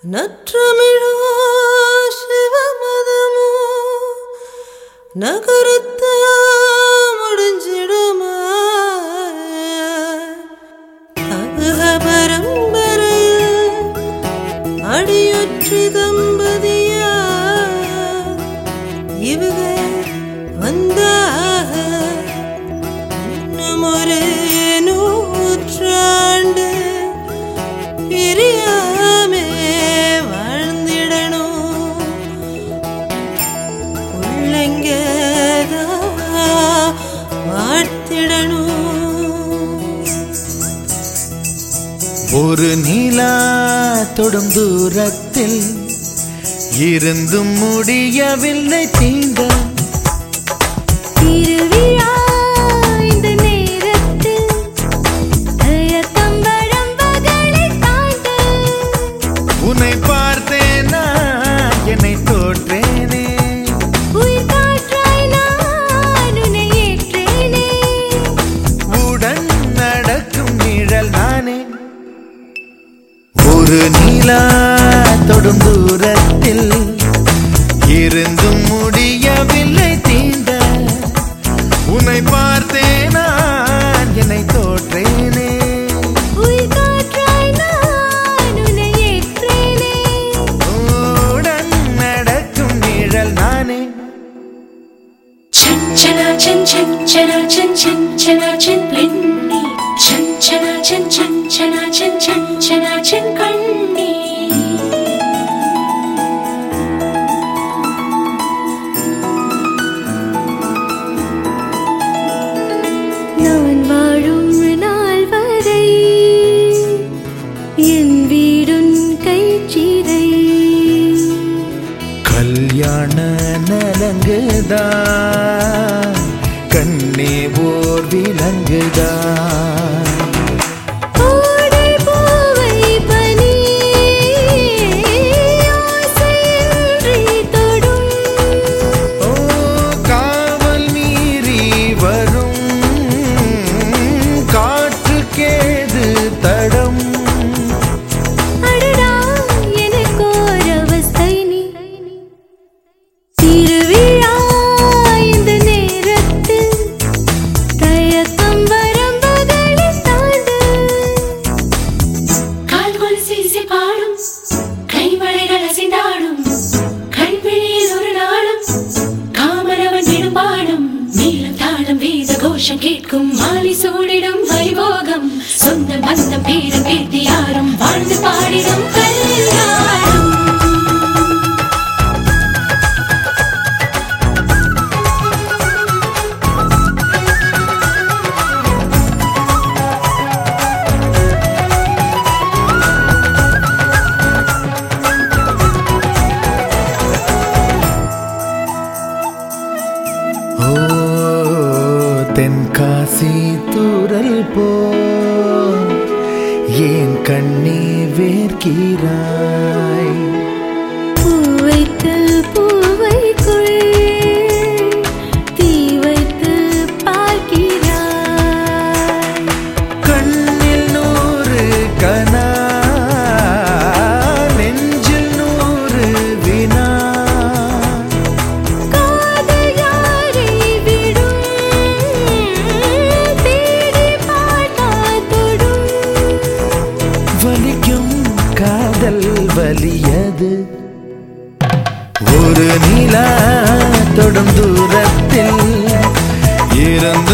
நற்றமிழோ சிவமதமோ நகரத்த முடிஞ்சிடுமா அகுக பரம்பரையில் அடியொற்றி தம்பதியா இவக வந்தாக இன்னும் ஒரு நூற்றாண்டு பிரியாமே வாழ்ந்திடணும் உள்ளங்கதா வாழ்த்திடணும் ஒரு நிலா தொடும் தூரத்தில் இருந்தும் முடியவில்லை தீண்ட திருவிழா இந்த நேரத்தில் தயத்தம்பழம் பகலை தாண்ட உன்னை பார்த்தேனா என்னை தோற்றேனே உயிர் காற்றாய் நான் உன்னை ஏற்றேனே உடன் நடக்கும் நிழல் நானே ஒரு நிலா தொடும் தூரத்தில் இருந்தும் முடியவில்லை தீண்ட உன்னை பார்த்தேனா என்னை தோற்றேனே உயிர் காற்றாய் நான் உன்னை ஏற்றேனே உடன் நடக்கும் நிழல் நானே Chana chan chan chana chan chan chana chan linni chan chana chan chan chana chan chan chana chan kanni நான் வாழும் நாள் வரை என் வீடுன் கைச்சிறை கல்யாண நலங்குதா கண்ணே ஓர் விலங்குதா ஓடை பூவை பனி ஆசையின்றி தொடும் ஓ காவல் மீறி வரும் காற்றுக்கேது தடம் அடடா எனக்கோர் அவஸ்தை நீ திருவிழா இந்த நேரத்தில் தயக்கம் வரம்புகளை தாண்டு கால் கொலுசு இசை பாடும் கைமழைகள் அசைந்தாடும் கண்விழியில் ஒரு நாளும் காமரவன் விடும் பாடும் நீளம் தாளம் வேத கோஷம் கேட்கும் மாலி சூடிடும் வைபோகம் சொந்த பந்தம் பேரம் பேத்தி யாரும் வாழ்ந்து பாடிடும் கல்யாணம் ஓ தென்காசி தூரல் போ ஏன் கண்ணே வேர்க்கிறாய் பூ வைத்து பூவைக்குள் தீ வைத்து பார்க்கிறாய் கண்ணில் நூறு கனா நெஞ்சில் நூறு வினா காதல் யாரை விடும் தேடி பார்த்தா தொடும் வலிக்கும் காதல் வலியது ஒரு நிலா தொடும் தூரத்தில் இருந்த